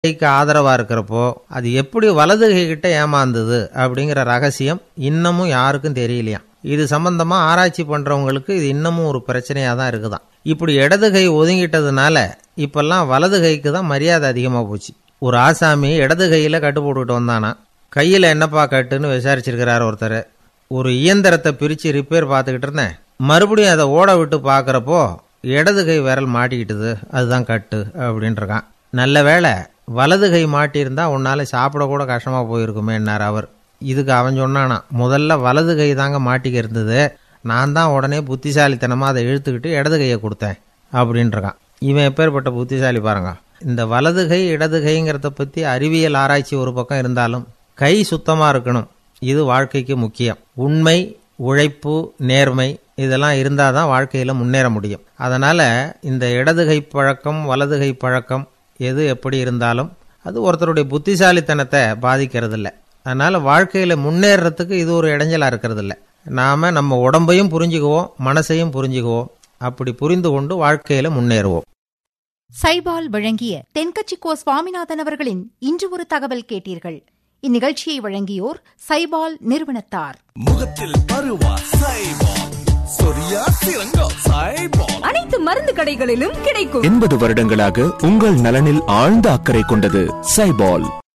கைக்கு ஆதரவா இருக்கிறப்போ அது எப்படி வலது கை கிட்ட ஏமாந்தது அப்படிங்கிற ரகசியம் இன்னமும் யாருக்கும் தெரியலையாம் இது சம்பந்தமா ஆராய்ச்சி பண்றவங்களுக்கு இது இன்னமும் ஒரு பிரச்சனையா தான் இருக்குதாம் இப்படி இடது கை ஒதுங்கிட்டதுனால இப்பெல்லாம் வலது கைக்கு தான் மரியாதை அதிகமா போச்சு ஒரு ஆசாமி இடது கையில கட்டு போட்டுக்கிட்டு வந்தானா கையில என்னப்பா கட்டுன்னு விசாரிச்சிருக்கிறார் ஒருத்தர் ஒரு இயந்திரத்தை பிரிச்சு ரிப்பேர் பார்த்துக்கிட்டு இருந்தேன் மறுபடியும் அதை ஓட விட்டு பார்க்கறப்போ இடது கை விரல் மாட்டிக்கிட்டுது அதுதான் கட்டு அப்படின்றான் நல்ல வேளை வலது கை மாட்டியிருந்தா உன்னால சாப்பிட கூட கஷ்டமா போயிருக்குமேன்னார் அவர் இதுக்கு அவன் சொன்னானா முதல்ல வலது கை தாங்க மாட்டிக்க இருந்தது நான் தான் உடனே புத்திசாலித்தனமா அதை இழுத்துக்கிட்டு இடது கையை கொடுத்தேன் அப்படின்றான் இவன் எப்பேற்பட்ட புத்திசாலி பாருங்க இந்த வலது கை இடது கைங்கிறத பத்தி அறிவியல் ஆராய்ச்சி ஒரு பக்கம் இருந்தாலும் கை சுத்தமா இருக்கணும் இது வாழ்க்கைக்கு முக்கியம் உண்மை உழைப்பு நேர்மை இதெல்லாம் இருந்தால் தான் வாழ்க்கையில் முன்னேற முடியும் அதனால் இந்த இடதுகை பழக்கம் வலதுகை பழக்கம் எது எப்படி இருந்தாலும் அது ஒருத்தருடைய புத்திசாலித்தனத்தை பாதிக்கிறது இல்லை அதனால் வாழ்க்கையில் முன்னேறத்துக்கு இது ஒரு இடைஞ்சலாக இருக்கிறது இல்லை நாம் நம்ம உடம்பையும் புரிஞ்சுக்குவோம் மனசையும் புரிஞ்சுக்குவோம் அப்படி புரிந்து கொண்டு வாழ்க்கையில் முன்னேறுவோம் சைபால் வழங்கிய தென்கட்சி கோ சுவாமிநாதன் அவர்களின் இன்று ஒரு தகவல் கேட்டீர்கள் இந்நிகழ்ச்சியை வழங்கியோர் சைபால் நிறுவனத்தார் முகத்தில் பருவா சைபால் சொரியா சிறங்கா சைபால் அனைத்து மருந்து கடைகளிலும் கிடைக்கும் எண்பது வருடங்களாக உங்கள் நலனில் ஆழ்ந்த அக்கறை கொண்டது சைபால்